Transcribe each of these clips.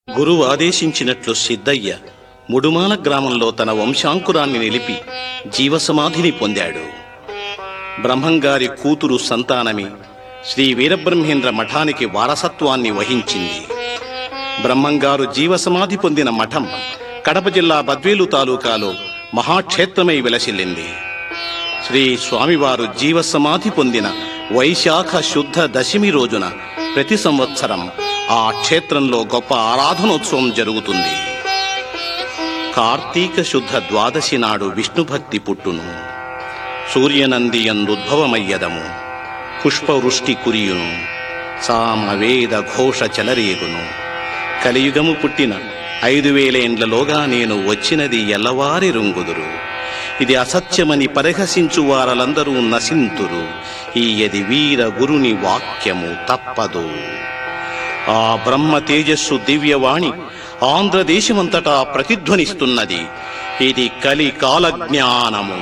గురువు ఆదేశించినట్లు సిద్ధయ్య ముడుమాల గ్రామంలో తన వంశాంకురాన్ని నిలిపి జీవసమాధిని పొందాడు బ్రహ్మంగారి కూతురు సంతానమే శ్రీ వీరబ్రహ్మేంద్ర మఠానికి వారసత్వాన్ని వహించింది బ్రహ్మంగారు జీవసమాధి పొందిన మఠం కడప జిల్లా బద్వేలు తాలూకాలో మహాక్షేత్రమై విలసిల్లింది శ్రీ స్వామివారు జీవసమాధి పొందిన వైశాఖ శుద్ధ దశమి రోజున ప్రతి సంవత్సరం ఆ క్షేత్రంలో గొప్ప ఆరాధనోత్సవం జరుగుతుంది కార్తీక శుద్ధ ద్వాదశి నాడు విష్ణుభక్తి పుట్టును సూర్యనంది అందుద్భవమయ్యదము పుష్పవృష్టి కురియును సామవేద ఘోష చెలరేగును కలియుగము పుట్టిన ఐదు వేలేండ్లలోగా నేను వచ్చినది ఎల్లవారి రుంగుదురు ఇది అసత్యమని పరిహసించు వారలందరూ నశింతురు ఈయది వీర గురుని వాక్యము తప్పదు ఆ బ్రహ్మ తేజస్సు దివ్యవాణి ఆంధ్రదేశమంతటా ప్రతిధ్వనిస్తున్నది ఇది కలి కాలజ్ఞానము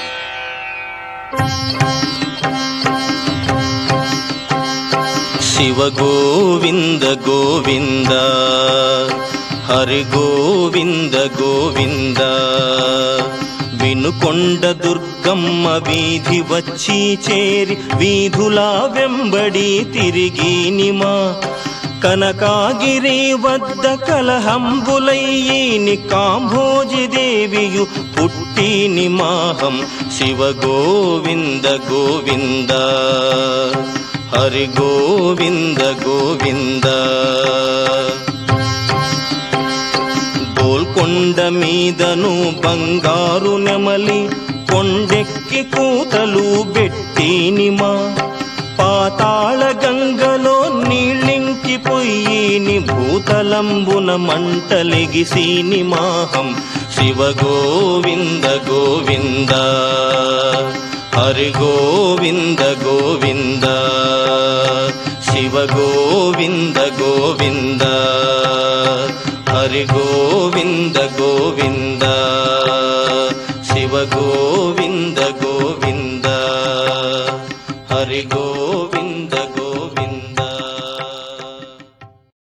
శివ గోవింద గోవింద హరి గోవింద గోవింద వినుకొండ దుర్గమ్మ వీధి వచ్చి చేరి వీధులా వెంబడి తిరిగి నిమా కనకాగిరి వద్ద కలహంబులయ్యిని కాంభోజి దేవియు పుట్టి నిమాహం శివ గోవింద గోవింద హరి గోవింద గోవింద గోల్కొండ మీదను బంగారు నెమలి కొండెక్కి కూతలు బెట్టినిమా పాతాళ గంగలో నీళ్ళింకి పొయ్యిని భూతలంబున మంటలెగిసిని మాహం శివ గోవింద గోవింద హరి గోవింద గోవింద శివ గోవింద గోవింద హరి గోవింద గోవింద శివ గోవింద